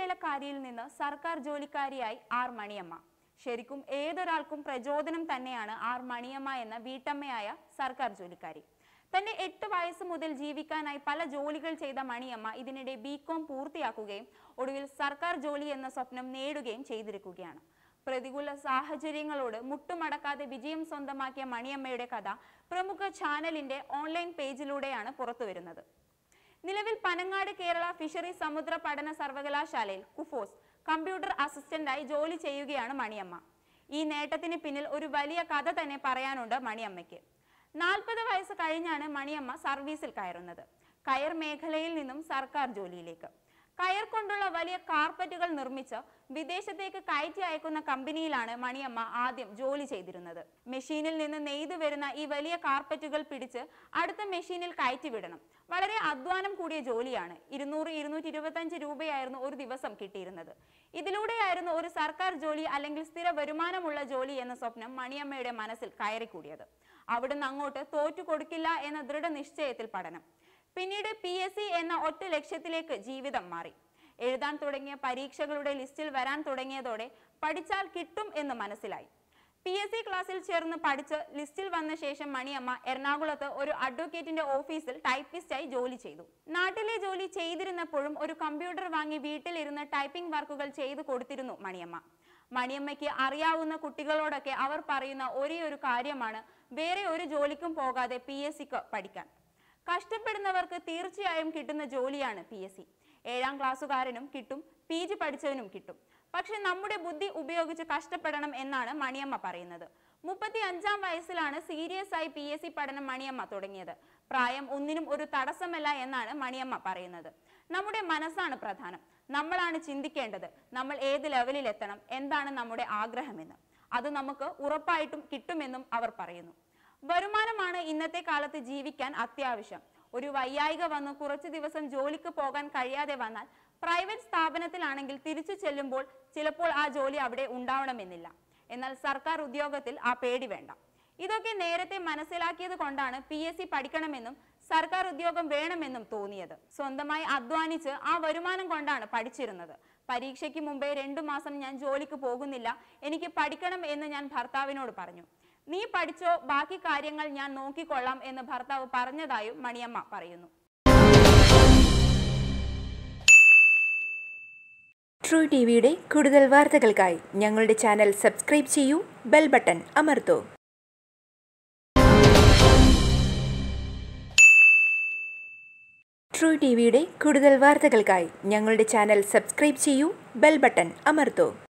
വീട്ടുവേലക്കാരിയിൽ നിന്ന് സർക്കാർ ജോലിക്കാരിയായി ആർ മണിയമ്മ ശരിക്കും ഏതൊരാൾക്കും പ്രചോദനം തന്നെയാണ് ആർ മണിയമ്മ എന്ന വീട്ടമ്മയായ സർക്കാർ ജോലിക്കാരി തന്റെ എട്ട് വയസ്സ് മുതൽ ജീവിക്കാനായി പല ജോലികൾ ചെയ്ത മണിയമ്മ ഇതിനിടെ ബി കോം പൂർത്തിയാക്കുകയും ഒടുവിൽ സർക്കാർ ജോലി എന്ന സ്വപ്നം നേടുകയും ചെയ്തിരിക്കുകയാണ് പ്രതികൂല സാഹചര്യങ്ങളോട് മുട്ടുമടക്കാതെ വിജയം സ്വന്തമാക്കിയ മണിയമ്മയുടെ കഥ പ്രമുഖ ചാനലിന്റെ ഓൺലൈൻ പേജിലൂടെയാണ് പുറത്തുവരുന്നത് നിലവിൽ പനങ്ങാട് കേരള ഫിഷറി സമുദ്ര പഠന സർവകലാശാലയിൽ കുഫോസ് കമ്പ്യൂട്ടർ അസിസ്റ്റന്റായി ജോലി ചെയ്യുകയാണ് മണിയമ്മ ഈ നേട്ടത്തിന് പിന്നിൽ ഒരു വലിയ കഥ തന്നെ പറയാനുണ്ട് മണിയമ്മയ്ക്ക് നാൽപ്പത് വയസ്സ് കഴിഞ്ഞാണ് മണിയമ്മ സർവീസിൽ കയറുന്നത് കയർ മേഖലയിൽ നിന്നും സർക്കാർ ജോലിയിലേക്ക് കയർ കൊണ്ടുള്ള വലിയ കാർപ്പറ്റുകൾ നിർമ്മിച്ച് വിദേശത്തേക്ക് കയറ്റി അയക്കുന്ന കമ്പനിയിലാണ് മണിയമ്മ ആദ്യം ജോലി ചെയ്തിരുന്നത് മെഷീനിൽ നിന്ന് നെയ്തു വരുന്ന ഈ വലിയ കാർപ്പറ്റുകൾ പിടിച്ച് അടുത്ത മെഷീനിൽ കയറ്റി വിടണം വളരെ അധ്വാനം കൂടിയ ജോലിയാണ് ഇരുന്നൂറ് ഇരുന്നൂറ്റി ഇരുപത്തഞ്ച് രൂപയായിരുന്നു ഒരു ദിവസം കിട്ടിയിരുന്നത് ഇതിലൂടെയായിരുന്നു ഒരു സർക്കാർ ജോലി അല്ലെങ്കിൽ സ്ഥിര വരുമാനമുള്ള ജോലി എന്ന സ്വപ്നം മണിയമ്മയുടെ മനസ്സിൽ കയറിക്കൂടിയത് അവിടുന്ന് അങ്ങോട്ട് തോറ്റു കൊടുക്കില്ല എന്ന ദൃഢനിശ്ചയത്തിൽ പഠനം പിന്നീട് പി എസ് സി എന്ന ഒറ്റ ലക്ഷ്യത്തിലേക്ക് ജീവിതം മാറി എഴുതാൻ തുടങ്ങിയ പരീക്ഷകളുടെ ലിസ്റ്റിൽ വരാൻ തുടങ്ങിയതോടെ പഠിച്ചാൽ കിട്ടും എന്ന് മനസ്സിലായി പി എസ് സി ക്ലാസ്സിൽ ചേർന്ന് പഠിച്ച് ലിസ്റ്റിൽ വന്ന ശേഷം മണിയമ്മ എറണാകുളത്ത് ഒരു അഡ്വക്കേറ്റിന്റെ ഓഫീസിൽ ടൈപ്പിസ്റ്റായി ജോലി ചെയ്തു നാട്ടിലെ ജോലി ചെയ്തിരുന്നപ്പോഴും ഒരു കമ്പ്യൂട്ടർ വാങ്ങി വീട്ടിലിരുന്ന് ടൈപ്പിംഗ് വർക്കുകൾ ചെയ്തു കൊടുത്തിരുന്നു മണിയമ്മ മണിയമ്മയ്ക്ക് അറിയാവുന്ന കുട്ടികളോടൊക്കെ അവർ പറയുന്ന ഒരേ ഒരു കാര്യമാണ് വേറെ ഒരു ജോലിക്കും പോകാതെ പി എസ് സിക്ക് പഠിക്കാൻ കഷ്ടപ്പെടുന്നവർക്ക് തീർച്ചയായും കിട്ടുന്ന ജോലിയാണ് പി എസ് സി ഏഴാം ക്ലാസ്സുകാരനും കിട്ടും പി ജി പഠിച്ചവനും കിട്ടും പക്ഷെ നമ്മുടെ ബുദ്ധി ഉപയോഗിച്ച് കഷ്ടപ്പെടണം എന്നാണ് മണിയമ്മ പറയുന്നത് മുപ്പത്തി അഞ്ചാം വയസ്സിലാണ് സീരിയസ് ആയി പി എസ് സി പഠനം മണിയമ്മ തുടങ്ങിയത് പ്രായം ഒന്നിനും ഒരു തടസ്സമല്ല എന്നാണ് മണിയമ്മ പറയുന്നത് നമ്മുടെ മനസ്സാണ് പ്രധാനം നമ്മളാണ് ചിന്തിക്കേണ്ടത് നമ്മൾ ഏത് ലെവലിൽ എത്തണം എന്താണ് നമ്മുടെ ആഗ്രഹമെന്ന് അത് നമുക്ക് ഉറപ്പായിട്ടും കിട്ടുമെന്നും അവർ പറയുന്നു വരുമാനമാണ് ഇന്നത്തെ കാലത്ത് ജീവിക്കാൻ അത്യാവശ്യം ഒരു വയ്യായിക വന്ന് കുറച്ചു ദിവസം ജോലിക്ക് പോകാൻ കഴിയാതെ വന്നാൽ പ്രൈവറ്റ് സ്ഥാപനത്തിലാണെങ്കിൽ തിരിച്ചു ചെല്ലുമ്പോൾ ചിലപ്പോൾ ആ ജോലി അവിടെ ഉണ്ടാവണമെന്നില്ല എന്നാൽ സർക്കാർ ഉദ്യോഗത്തിൽ ആ പേടി വേണ്ട ഇതൊക്കെ നേരത്തെ മനസ്സിലാക്കിയത് കൊണ്ടാണ് പി എസ് സി പഠിക്കണമെന്നും സർക്കാർ ഉദ്യോഗം വേണമെന്നും തോന്നിയത് സ്വന്തമായി അധ്വാനിച്ച് ആ വരുമാനം കൊണ്ടാണ് പഠിച്ചിരുന്നത് പരീക്ഷയ്ക്ക് മുമ്പേ രണ്ടു മാസം ഞാൻ ജോലിക്ക് പോകുന്നില്ല എനിക്ക് പഠിക്കണം എന്ന് ഞാൻ ഭർത്താവിനോട് പറഞ്ഞു നീ പഠിച്ചോ ബാക്കി കാര്യങ്ങൾ ഞാൻ നോക്കിക്കൊള്ളാം എന്ന് ഭർത്താവ് പറഞ്ഞതായും മണിയമ്മ പറയുന്നു ട്രൂ ടി വിയുടെ കൂടുതൽ വാർത്തകൾക്കായി ഞങ്ങളുടെ ചാനൽ സബ്സ്ക്രൈബ് ചെയ്യൂ ബെൽ ബട്ടൺ അമർത്തൂ ട്രൂ ടി വിയുടെ കൂടുതൽ വാർത്തകൾക്കായി ഞങ്ങളുടെ ചാനൽ സബ്സ്ക്രൈബ് ചെയ്യൂ ബെൽ ബട്ടൺ അമർത്തൂ